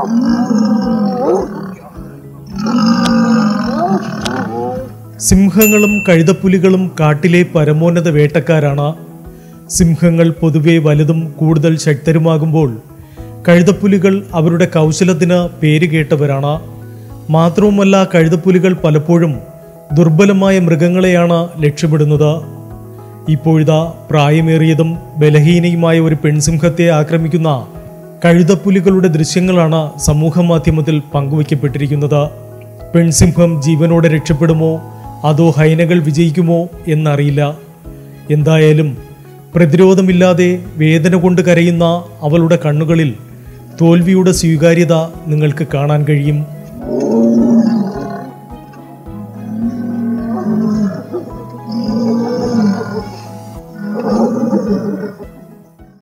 സിംഹങ്ങളും കഴുതപ്പുലികളും കാട്ടിലെ പരമോന്നത വേട്ടക്കാരാണ് സിംഹങ്ങൾ പൊതുവെ വലുതും കൂടുതൽ ശക്തരുമാകുമ്പോൾ കഴുതപ്പുലികൾ അവരുടെ കൗശലത്തിന് പേരുകേട്ടവരാണ് മാത്രവുമല്ല കഴുതപ്പുലികൾ പലപ്പോഴും ദുർബലമായ മൃഗങ്ങളെയാണ് ലക്ഷ്യമിടുന്നത് ഇപ്പോഴിതാ പ്രായമേറിയതും ബലഹീനയുമായ ഒരു പെൺസിംഹത്തെ ആക്രമിക്കുന്ന കഴുതപ്പുലികളുടെ ദൃശ്യങ്ങളാണ് സമൂഹ മാധ്യമത്തിൽ പങ്കുവയ്ക്കപ്പെട്ടിരിക്കുന്നത് പെൺസിംഹം ജീവനോടെ രക്ഷപ്പെടുമോ അതോ ഹൈനകൾ വിജയിക്കുമോ എന്നറിയില്ല എന്തായാലും പ്രതിരോധമില്ലാതെ വേദന കൊണ്ട് കരയുന്ന അവളുടെ കണ്ണുകളിൽ തോൽവിയുടെ സ്വീകാര്യത നിങ്ങൾക്ക് കാണാൻ കഴിയും